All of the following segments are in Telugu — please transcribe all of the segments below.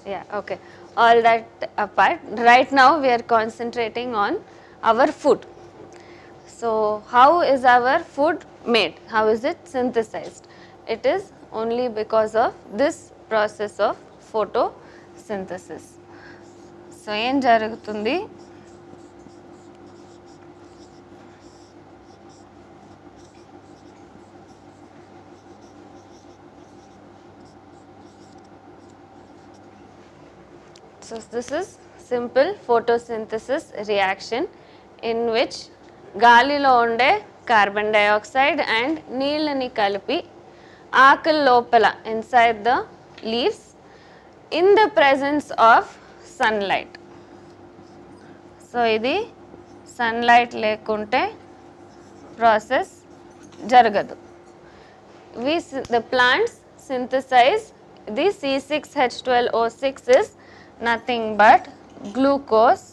yeah okay all that apart right now we are concentrating on our food so how is our food made how is it synthesized it is only because of this process of photosynthesis so ఏం జరుగుతుంది So this is simple photosynthesis reaction in which గాలిలో ఉండే కార్బన్ డైఆక్సైడ్ అండ్ నీళ్ళని కలిపి ఆకుల లోపల inside the leaves in the presence of sunlight so ఇది సన్లైట్ లేకుంటే ప్రాసెస్ జరగదు we s- the plants synthesize the C6H12O6 is nothing but glucose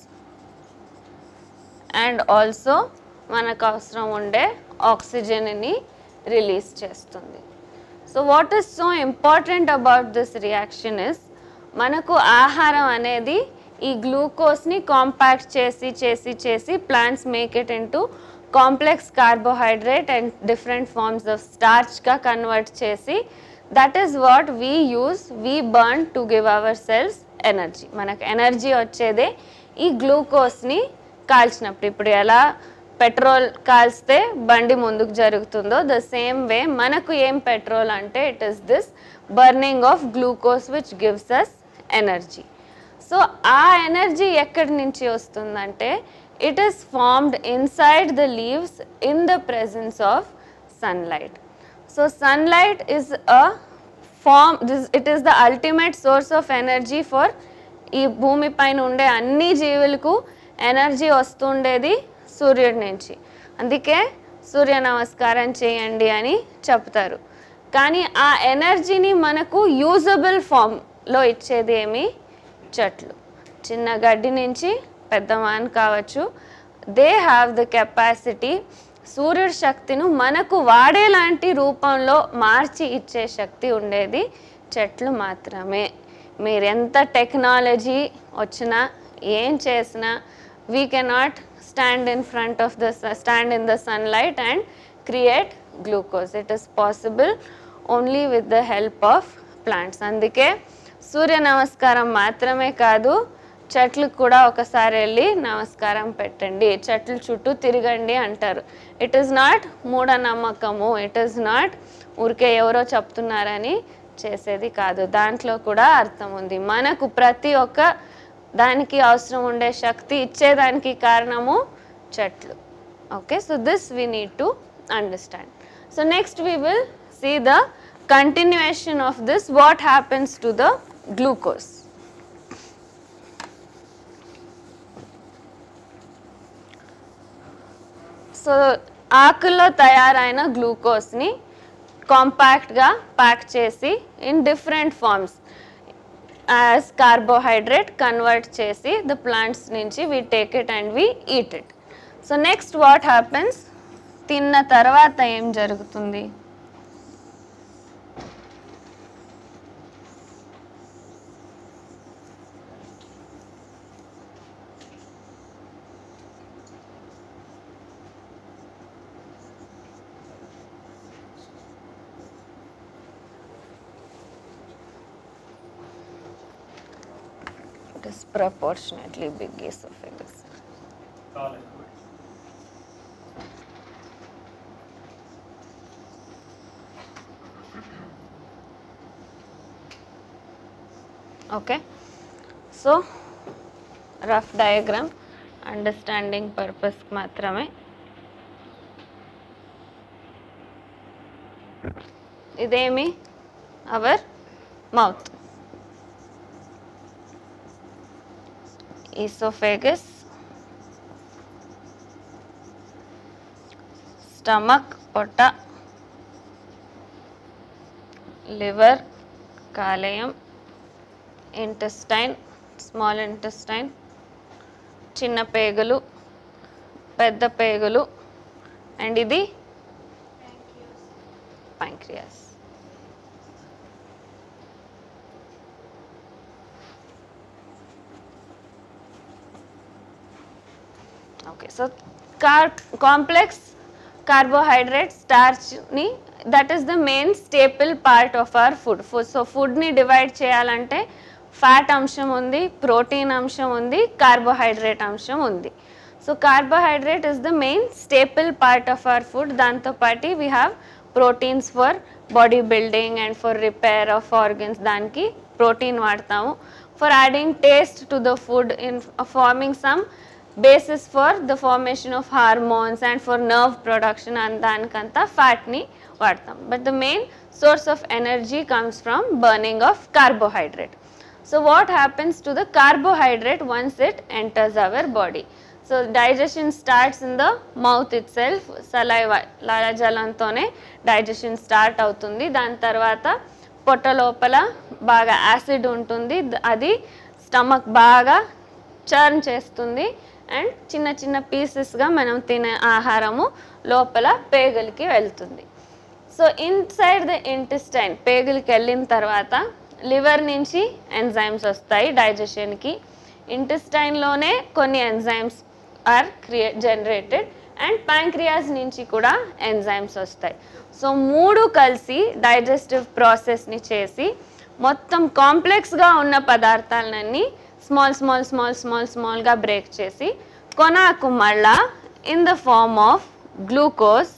and also మనకు అవసరం ఉండే ఆక్సిజన్ని రిలీజ్ చేస్తుంది so what is so important about this reaction is మనకు ఆహారం అనేది ఈ గ్లూకోజ్ని కాంపాక్ట్ చేసి చేసి చేసి plants make it into complex carbohydrate and different forms of స్టార్చ్గా కన్వర్ట్ చేసి that is what we use we burn to give our cells energy మనకు ఎనర్జీ వచ్చేదే ఈ గ్లూకోజ్ని కాల్చినప్పుడు ఇప్పుడు ఎలా పెట్రోల్ కాల్స్తే బండి ముందుకు జరుగుతుందో ద సేమ్ వే మనకు ఏం పెట్రోల్ అంటే it is this burning of glucose which gives us energy so ఆ ఎనర్జీ ఎక్కడి నుంచి వస్తుందంటే it is formed inside the leaves in the presence of sunlight so sunlight is a form this it is the ultimate source of energy for ఈ భూమి పైన ఉండే అన్ని జీవులకు ఎనర్జీ వస్తుండేది సూర్యుడి నుంచి అందుకే సూర్య నమస్కారం చేయండి అని చెప్తారు కానీ ఆ ఎనర్జీని మనకు యూజబుల్ ఫామ్లో ఇచ్చేది ఏమి చెట్లు చిన్న గడ్డి నుంచి పెద్ద మాన్ కావచ్చు దే హ్యావ్ ద కెపాసిటీ సూర్యుడి శక్తిను మనకు వాడేలాంటి రూపంలో మార్చి ఇచ్చే శక్తి ఉండేది చెట్లు మాత్రమే మీరు ఎంత టెక్నాలజీ వచ్చినా ఏం చేసినా we cannot stand in front of the stand in the sunlight and create glucose it is possible only with the help of plants అందుకే సూర్య నమస్కారం మాత్రమే కాదు చెట్లకు కూడా ఒకసారి వెళ్ళి నమస్కారం పెట్టండి చెట్లు చుట్టూ తిరగండి అంటారు ఇట్ ఈస్ నాట్ మూఢనమ్మకము ఇట్ ఈస్ నాట్ ఊరికే ఎవరో చెప్తున్నారని చేసేది కాదు దాంట్లో కూడా అర్థం ఉంది మనకు ప్రతి ఒక్క దానికి అవసరం ఉండే శక్తి ఇచ్చేదానికి కారణము చెట్లు okay so this we need to understand so next we will see the continuation of this what happens to the glucose so ఆకుల్లో తయారైన గ్లూకోజ్ని కాంపాక్ట్గా ప్యాక్ చేసి in different forms as carbohydrate convert చేసి ద ప్లాంట్స్ నుంచి we take it and we eat it so next what happens తిన్న తర్వాత ఏం జరుగుతుంది disproportionately big esophagus. Okay, so rough diagram understanding purpose మాత్రమే ఇదేమి అవర్ మౌత్ esophagus, stomach, పొట్ట లివర్ కాలేయం ఇంటెస్టైన్ స్మాల్ ఇంటెస్టైన్ చిన్న పేగులు పెద్ద పేగులు అండ్ ఇది pancreas okay so car complex carbohydrate స్టార్చ్ని that is the main staple part of our food so ఫుడ్ని డివైడ్ చేయాలంటే ఫ్యాట్ అంశం ఉంది ప్రోటీన్ అంశం ఉంది కార్బోహైడ్రేట్ అంశం ఉంది so carbohydrate is the main staple part of our food దాంతోపాటు we have proteins for body building and for repair of organs దానికి ప్రోటీన్ వాడతాము for adding taste to the food in farming some basis for the formation of hormones and for nerve production and దానికంతా ఫ్యాట్ని వాడతాం but the main source of energy comes from burning of carbohydrate so what happens to the carbohydrate once it enters our body so digestion starts in the mouth itself saliva లాలాజలంతోనే డైజెషన్ స్టార్ట్ అవుతుంది దాని తర్వాత పొట్ట లోపల బాగా యాసిడ్ ఉంటుంది ద- అది స్టమక్ బాగా చర్న్ చేస్తుంది అండ్ చిన్న చిన్న పీసెస్గా మనం తినే ఆహారము లోపల పేగులకి వెళ్తుంది సో ఇన్సైడ్ ద ఇంటెస్టైన్ పేగులకి వెళ్ళిన తర్వాత లివర్ నుంచి ఎంజైమ్స్ వస్తాయి డైజెషన్కి ఇంటెస్టైన్లోనే కొన్ని ఎంజైమ్స్ ఆర్ క్రియే జనరేటెడ్ అండ్ ప్యాంక్రియాస్ నుంచి కూడా ఎంజైమ్స్ వస్తాయి సో మూడు కలిసి డైజెస్టివ్ ప్రాసెస్ని చేసి మొత్తం కాంప్లెక్స్గా ఉన్న పదార్థాలన్నీ స్మాల్ స్మాల్ స్మాల్ స్మాల్ స్మాల్గా బ్రేక్ చేసి కొనాకు మళ్ళా in the form of glucose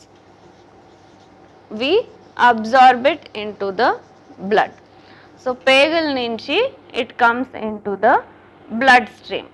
we absorb it into the blood so పేగుల నుంచి it comes into the blood stream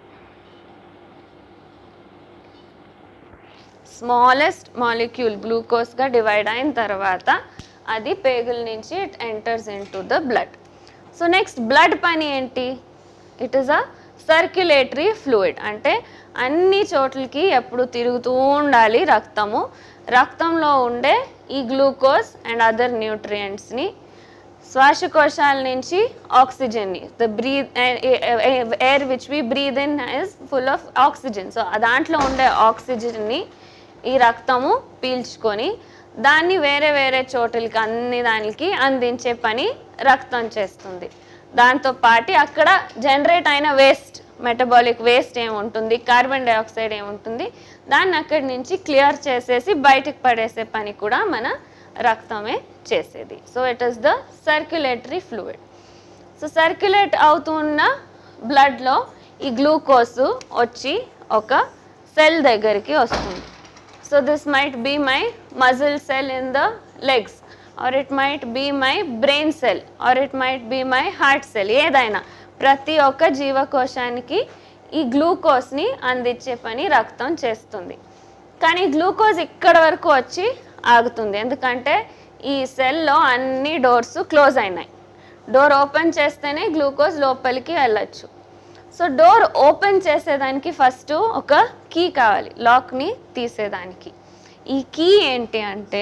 smallest molecule గ్లూకోజ్గా డివైడ్ అయిన తర్వాత అది పేగుల నుంచి it enters into the blood so next blood పని ఏంటి it is a circulatory fluid అంటే అన్ని చోట్లకి ఎప్పుడు తిరుగుతూ ఉండాలి రక్తము రక్తంలో ఉండే ఈ గ్లూకోజ్ అండ్ అదర్ న్యూట్రియంట్స్ని శ్వాసకోశాల నుంచి ఆక్సిజన్ని the breathe air which we breathe in is full of oxygen so దాంట్లో ఉండే ఆక్సిజన్ని ఈ రక్తము పీల్చుకొని దాన్ని వేరే వేరే చోటులకి అన్ని దానికి అందించే పని రక్తం చేస్తుంది దాంతో పాటు అక్కడ జనరేట్ అయిన వేస్ట్ మెటబాలిక్ వేస్ట్ ఏముంటుంది కార్బన్ డైఆక్సైడ్ ఏముంటుంది దాన్ని అక్కడి నుంచి క్లియర్ చేసేసి బయటికి పడేసే పని కూడా మన రక్తమే చేసేది so it is the circulatory fluid so circulate అవుతున్న బ్లడ్లో ఈ గ్లూకోజ్ వచ్చి ఒక సెల్ దగ్గరికి వస్తుంది so this might be my muscle cell in the legs or it might be my brain cell or it might be my heart cell ఏదైనా ప్రతి ఒక్క జీవకోశానికి ఈ గ్లూకోజ్ని అందించే పని రక్తం చేస్తుంది కానీ గ్లూకోజ్ ఇక్కడ వరకు వచ్చి ఆగుతుంది ఎందుకంటే ఈ సెల్లో అన్ని డోర్స్ క్లోజ్ అయినాయి డోర్ ఓపెన్ చేస్తేనే గ్లూకోజ్ లోపలికి వెళ్ళచ్చు సో డోర్ ఓపెన్ చేసేదానికి ఫస్ట్ ఒక కీ కావాలి లాక్ని తీసేదానికి ఈ కీ ఏంటి అంటే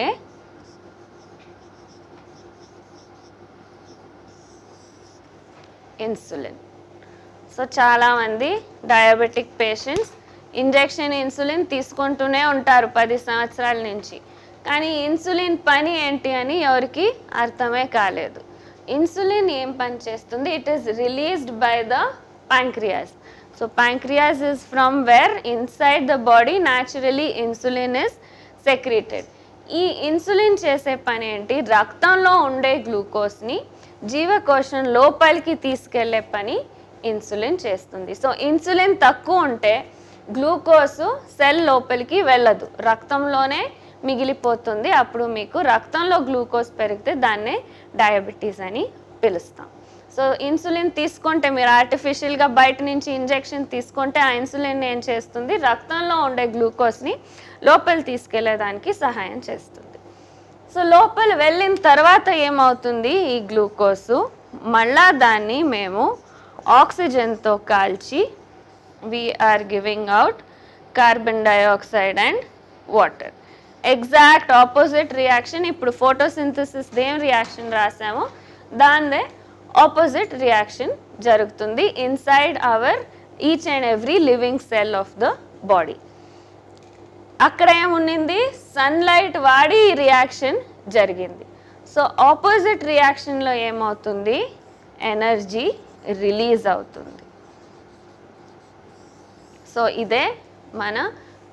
ఇన్సులిన్ సో చాలామంది డయాబెటిక్ పేషెంట్స్ ఇంజెక్షన్ ఇన్సులిన్ తీసుకుంటూనే ఉంటారు పది సంవత్సరాల నుంచి కానీ ఇన్సులిన్ పని ఏంటి అని ఎవరికి అర్థమే కాలేదు ఇన్సులిన్ ఏం పని చేస్తుంది it is released by the pancreas so pancreas is from where inside the body naturally insulin is secreted ఈ ఇన్సులిన్ చేసే పని ఏంటి రక్తంలో ఉండే గ్లూకోజ్ని జీవకోశం లోపలికి తీసుకెళ్లే పని ఇన్సులిన్ చేస్తుంది సో ఇన్సులిన్ తక్కువ ఉంటే గ్లూకోజ్ సెల్ లోపలికి వెళ్ళదు రక్తంలోనే మిగిలిపోతుంది అప్పుడు మీకు రక్తంలో గ్లూకోజ్ పెరిగితే దాన్నే డయాబెటీస్ అని పిలుస్తాం సో ఇన్సులిన్ తీసుకుంటే మీరు ఆర్టిఫిషియల్గా బయట నుంచి ఇంజెక్షన్ తీసుకుంటే ఆ ఇన్సులిన్ ఏం చేస్తుంది రక్తంలో ఉండే గ్లూకోజ్ని లోపల తీసుకెళ్లేదానికి సహాయం చేస్తుంది సో లోపల వెళ్ళిన తర్వాత ఏమవుతుంది ఈ గ్లూకోజ్ మళ్ళా దాన్ని మేము ఆక్సిజన్తో కాల్చి we're giving out carbon dioxide and water exact opposite reaction ఇప్పుడు ఫోటోసింథసిస్ ఏం రియాక్షన్ రాసామో దాన్నే ఆపోజిట్ రియాక్షన్ జరుగుతుంది inside our each and every living cell of the body అక్కడ ఏముండింది సన్లైట్ వాడి ఈ రియాక్షన్ జరిగింది సో ఆపోజిట్ రియాక్షన్లో ఏమవుతుంది ఎనర్జీ రిలీజ్ అవుతుంది సో ఇదే మన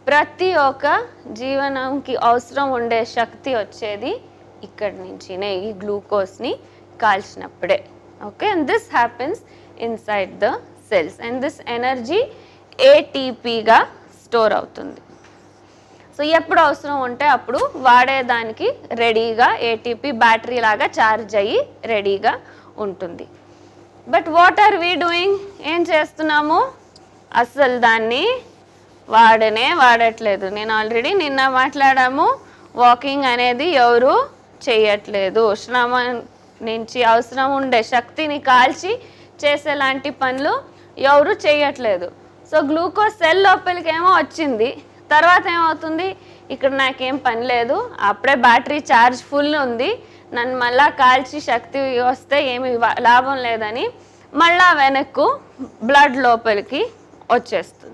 ప్రతి ఒక్క జీవనంకి అవసరం ఉండే శక్తి వచ్చేది ఇక్కడి నుంచినే ఈ గ్లూకోజ్ని కాల్చినప్పుడే okay and this happens inside the cells and this energy ఏటీపీగా స్టోర్ అవుతుంది సో ఎప్పుడు అవసరం ఉంటే అప్పుడు వాడేదానికి రెడీగా ఏటీపీ బ్యాటరీ లాగా ఛార్జ్ అయ్యి రెడీగా ఉంటుంది but what are we doing ఏం చేస్తున్నాము అస్సలు దాన్ని వాడనే వాడట్లేదు నేను ఆల్రెడీ నిన్న మాట్లాడాము వాకింగ్ అనేది ఎవరు చేయట్లేదు శ్రమ నుంచి అవసరం ఉండే శక్తిని కాల్చి చేసేలాంటి పనులు ఎవరు చేయట్లేదు సో గ్లూకోజ్ సెల్ లోపలికి ఏమో వచ్చింది తర్వాత ఏమవుతుంది ఇక్కడ నాకేం పని లేదు అప్పుడే బ్యాటరీ ఛార్జ్ ఫుల్ ఉంది నన్ను మళ్ళా కాల్చి శక్తి వస్తే ఏమి వ- లాభం లేదని మళ్ళా వెనక్కు బ్లడ్ లోపలికి వచ్చేస్తుంది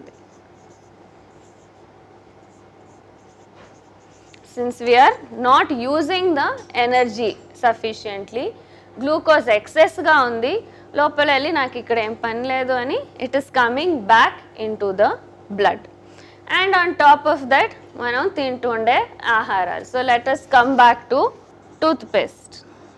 since we're not using the energy sufficiently glucose ఎక్సెస్గా ఉంది లోపల వెళ్ళి నాకు ఇక్కడ ఏం పని లేదు అని it is coming back into the blood and on top of that మనం తింటుండే ఆహారాలు so let us come back to toothpaste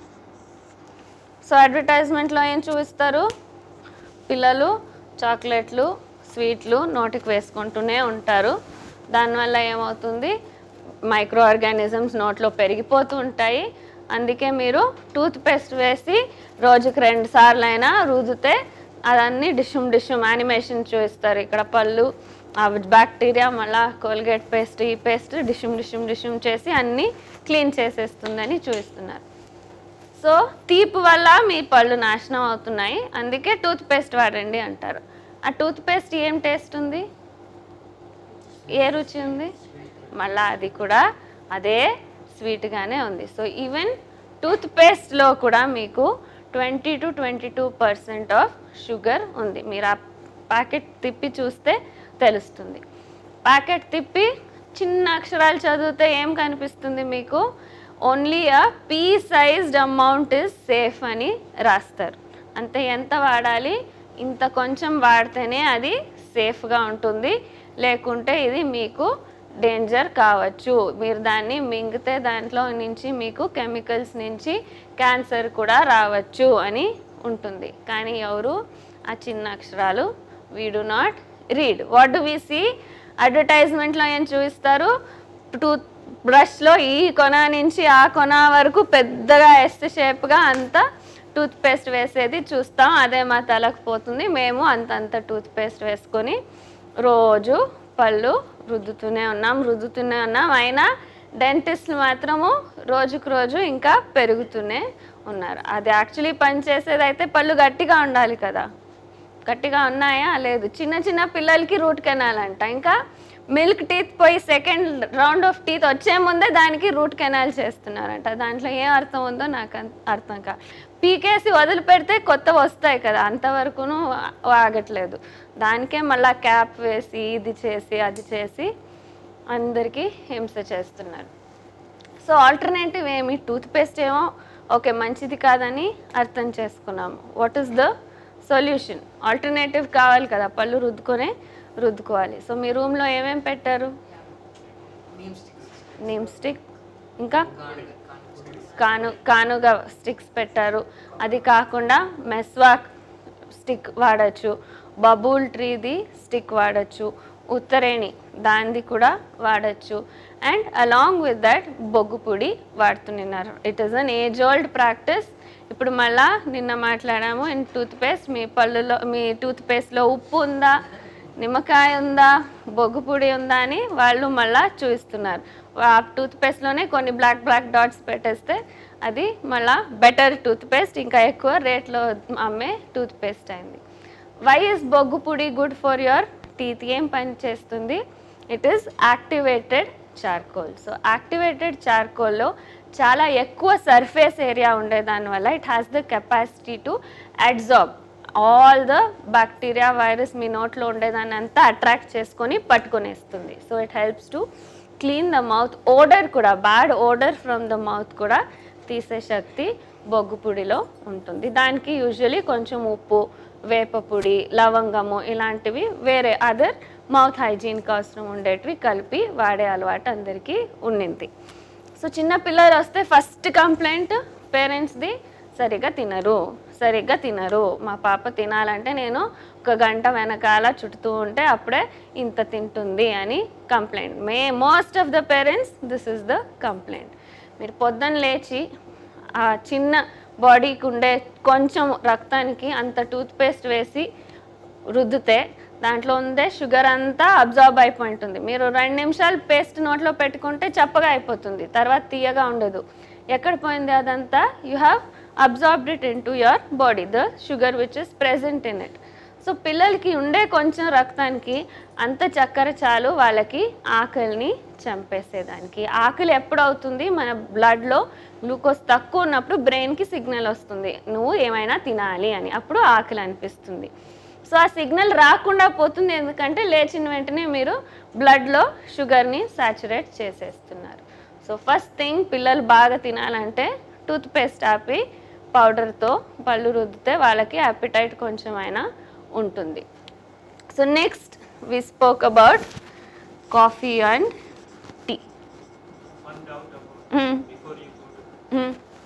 so అడ్వర్టైజ్మెంట్లో ఏం చూపిస్తారు పిల్లలు చాక్లెట్లు స్వీట్లు నోటికి వేసుకుంటూనే ఉంటారు దానివల్ల ఏమవుతుంది మైక్రో ఆర్గానిజమ్స్ నోట్లో పెరిగిపోతూ ఉంటాయి అందుకే మీరు టూత్ పేస్ట్ వేసి రోజుకి రెండు సార్లు అయినా రుద్దితే అదన్నీ డిషుమ్ డిషుమ్ యానిమేషన్ చూపిస్తారు ఇక్కడ పళ్ళు ఆ బ్యాక్టీరియా మళ్ళా కోల్గేట్ పేస్ట్ ఈ పేస్ట్ డిషుమ్ డిషుమ్ డిషుమ్ చేసి అన్నీ క్లీన్ చేసేస్తుందని చూపిస్తున్నారు సో తీపి వల్ల మీ పళ్ళు నాశనం అవుతున్నాయి అందుకే టూత్ పేస్ట్ వాడండి అంటారు ఆ టూత్ పేస్ట్ ఏం టేస్ట్ ఉంది ఏ రుచి ఉంది మళ్ళా అది కూడా అదే స్వీట్గానే ఉంది సో ఈవెన్ టూత్ పేస్ట్లో కూడా మీకు twenty two twenty two percent of sugar ఉంది మీరు ఆ ప్యాకెట్ తిప్పి చూస్తే తెలుస్తుంది ప్యాకెట్ తిప్పి చిన్న అక్షరాలు చదివితే ఏం కనిపిస్తుంది మీకు only a pea sized amount is safe అని రాస్తారు అంతే ఎంత వాడాలి ఇంత కొంచెం వాడితేనే అది సేఫ్గా ఉంటుంది లేకుంటే ఇది మీకు డేంజర్ కావచ్చు మీరు దాన్ని మింగితే దాంట్లో నుంచి మీకు కెమికల్స్ నుంచి క్యాన్సర్ కూడా రావచ్చు అని ఉంటుంది కానీ ఎవరు ఆ చిన్న అక్షరాలు we do not read what do we see అడ్వర్టైజ్మెంట్లో ఏం చూపిస్తారు టూత్ బ్రష్లో ఈ కొన నుంచి ఆ కొన వరకు పెద్దగా ఎస్ షేప్గా అంతా టూత్ పేస్ట్ వేసేది చూస్తాం అదే మా తలకు పోతుంది మేము అంతంత టూత్ పేస్ట్ వేసుకొని రోజు పళ్ళు రుద్దుతూనే ఉన్నాం రుద్దుతూనే ఉన్నాం అయినా డెంటిస్ట్లు మాత్రము రోజుకు రోజు ఇంకా పెరుగుతూనే ఉన్నారు అది యాక్చువల్లీ పనిచేసేది అయితే పళ్ళు గట్టిగా ఉండాలి కదా గట్టిగా ఉన్నాయా లేదు చిన్న చిన్న పిల్లలకి రూట్ కెనాల్ అంట ఇంకా మిల్క్ టీత్ పోయి సెకండ్ రౌండ్ ఆఫ్ టీత్ వచ్చే ముందే దానికి రూట్ కెనాల్ చేస్తున్నారంట దాంట్లో ఏం అర్థం ఉందో నాకు అన్- అర్థం కా పీకేసి వదిలిపెడితే కొత్త వస్తాయి కదా అంతవరకును ఆగట్లేదు దానికే మళ్ళా క్యాప్ వేసి ఇది చేసి అది చేసి అందరికీ హింస చేస్తున్నారు సో ఆల్టర్నేటివ్ ఏమి టూత్ పేస్ట్ ఏమో ఓకే మంచిది కాదని అర్థం చేసుకున్నాము what is the solution alternative కావాలి కదా పళ్ళు రుద్దుకొనే రుద్దుకోవాలి సో మీ రూమ్లో ఏమేమి పెట్టారు నీమ్ స్టిక్ ఇంకా కాను కానుగ స్టిక్స్ పెట్టారు అది కాకుండా మెస్వాక్ స్టిక్ వాడచ్చు బబుల్ ట్రీది స్టిక్ వాడచ్చు ఉత్తరేణి దానిది కూడా వాడచ్చు అండ్ అలాంగ్ విత్ దట్ బొగ్గు పొడి వాడుతున్నారు it is an age old practice ఇప్పుడు మళ్ళా నిన్న మాట్లాడాము ఇన్ టూత్ పేస్ట్ మీ పళ్ళులో మీ టూత్ పేస్ట్లో ఉప్పు ఉందా నిమ్మకాయ ఉందా బొగ్గు పొడి ఉందా అని వాళ్ళు మళ్ళా చూపిస్తున్నారు ఆ టూత్ పేస్ట్లోనే కొన్ని బ్లాక్ బ్లాక్ డాట్స్ పెట్టేస్తే అది మళ్ళా బెటర్ టూత్ పేస్ట్ ఇంకా ఎక్కువ రేట్లో అమ్మే టూత్ పేస్ట్ అయింది వై ఇస్ బొగ్గు పొడి గుడ్ ఫర్ యువర్ టీత్ ఏం పని చేస్తుంది it is activated charcoal so activated చార్కోల్లో చాలా ఎక్కువ సర్ఫేస్ ఏరియా ఉండే దానివల్ల it has the capacity to absorb all the bacteria virus మీ నోట్లో ఉండేదాన్ని అంతా అట్రాక్ట్ చేసుకొని పట్టుకొనేస్తుంది so it helps to clean the mouth odour కూడా bad odour from the mouth కూడా తీసే శక్తి బొగ్గు పొడిలో ఉంటుంది దానికి యూజువలీ కొంచెం ఉప్పు వేప పొడి లవంగము ఇలాంటివి వేరే అదర్ మౌత్ హైజీన్కి అవసరం ఉండేటివి కలిపి వాడే అలవాటు అందరికీ ఉండింది సో చిన్న పిల్లలు వస్తే ఫస్ట్ కంప్లైంట్ పేరెంట్స్ది సరిగ్గా తినరు సరిగ్గా తినరు మా పాప తినాలంటే నేను ఒక గంట వెనకాల చుడుతూ ఉంటే అప్పుడే ఇంత తింటుంది అని complaint may most of the parents this is the complaint మీరు పొద్దున్న లేచి ఆ చిన్న బాడీకి ఉండే కొంచెం రక్తానికి అంత టూత్పేస్ట్ వేసి రుద్దితే దాంట్లో ఉండే షుగర్ అంతా అబ్జార్బ్ అయిపోయి ఉంటుంది మీరు రెండు నిమిషాలు పేస్ట్ నోట్లో పెట్టుకుంటే చప్పగా అయిపోతుంది తర్వాత తీయగా ఉండదు ఎక్కడ పోయింది అదంతా you have absorbed it into your body the sugar which is present in it so పిల్లలకి ఉండే కొంచెం రక్తానికి అంత చక్కెర చాలు వాళ్ళకి ఆకలిని చంపేసేదానికి ఆకలి ఎప్పుడు అవుతుంది మన బ్లడ్లో గ్లూకోజ్ తక్కువ ఉన్నప్పుడు బ్రెయిన్కి సిగ్నల్ వస్తుంది నువ్వు ఏమైనా తినాలి అని అప్పుడు ఆకలి అనిపిస్తుంది సో ఆ సిగ్నల్ రాకుండా పోతుంది ఎందుకంటే లేచిన వెంటనే మీరు బ్లడ్లో షుగర్ని సాచురేట్ చేసేస్తున్నారు సో ఫస్ట్ థింగ్ పిల్లలు బాగా తినాలంటే టూత్పేస్ట్ ఆపి పౌడర్తో పళ్ళు రుద్దితే వాళ్ళకి అపిటైట్ కొంచెం అయినా ఉంటుంది so next we spoke about coffee and tea One doubt about before you go to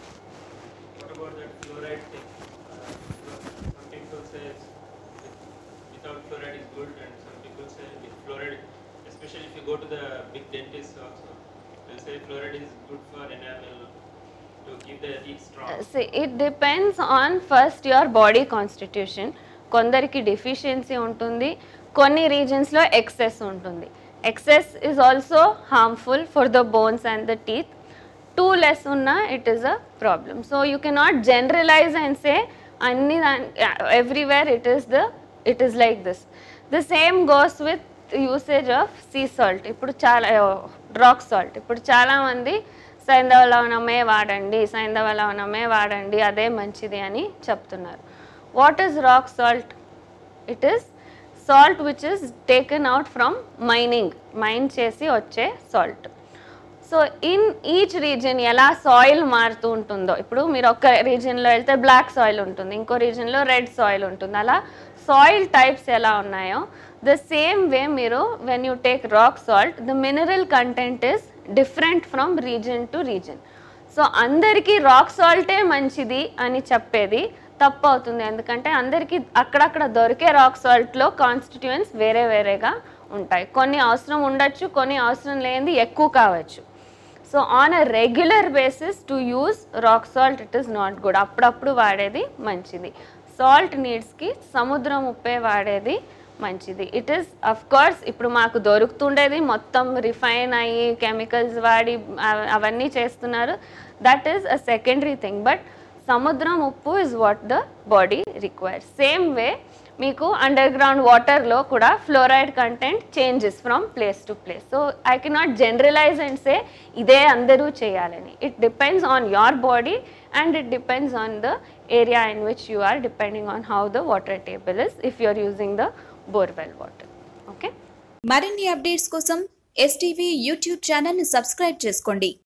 what about that fluoride thing? Uh, some people say it's, with- without fluoride is good, and some people say with fluoride, especially if you go to the big dentist also, they'll say fluoride is good for enamel to keep the teeth strong. It depends on first your body constitution కొందరికి డిఫిషియన్సీ ఉంటుంది కొన్ని రీజన్స్లో ఎక్సెస్ ఉంటుంది excess is also harmful for the bones and the teeth too less ఉన్నా it is a problem so you cannot generalise and say అన్ని everywhere it is the it is like this the same goes with usage of sea salt ఇప్పుడు చాలా రాక్ సాల్ట్ ఇప్పుడు చాలామంది సైంధవ లవణమే వాడండి సైంధవ లవణమే వాడండి అదే మంచిది అని చెప్తున్నారు what is rock salt it is salt which is taken out from mining mine చేసి వచ్చే salt so in each region ఎలా సాయిల్ మారుతూ ఉంటుందో ఇప్పుడు మీరు ఒక రీజన్లో వెళ్తే బ్లాక్ సాయిల్ ఉంటుంది ఇంకో రీజన్లో రెడ్ సాయిల్ ఉంటుంది అలా సాయిల్ టైప్స్ ఎలా ఉన్నాయో ద సేమ్ వే మీరు when you take rock salt the mineral content is different from region to region so అందరికీ రాక్ సాల్టే మంచిది అని చెప్పేది తప్పు అవుతుంది ఎందుకంటే అందరికీ అక్కడక్కడ దొరికే రాక్ సాల్ట్లో కాన్స్టిట్యూయన్స్ వేరే వేరేగా ఉంటాయి కొన్ని అవసరం ఉండొచ్చు కొన్ని అవసరం లేనిది ఎక్కువ కావచ్చు so on a regular basis to use rock salt it is not good అప్పుడప్పుడు వాడేది మంచిది సాల్ట్ నీడ్స్కి సముద్రం ఉప్పే వాడేది మంచిది ఇట్ ఈస్ అఫ్ కోర్స్ ఇప్పుడు మాకు దొరుకుతుండేది మొత్తం రిఫైన్ అయ్యి కెమికల్స్ వాడి అవ- అవన్నీ చేస్తున్నారు that is a secondary thing but సముద్రం ఉప్పు is what the body requires same way మీకు అండర్ గ్రౌండ్ వాటర్లో కూడా fluoride content changes from place to place so I cannot generalise and say ఇదే అందరూ చేయాలని it depends on your body and it depends on the area in which you are depending on how the water table is if you are using the borewell water okay మరిన్ని అప్డేట్స్ కోసం ఎస్టీవీ యూట్యూబ్ ఛానల్ని సబ్స్క్రైబ్ చేసుకోండి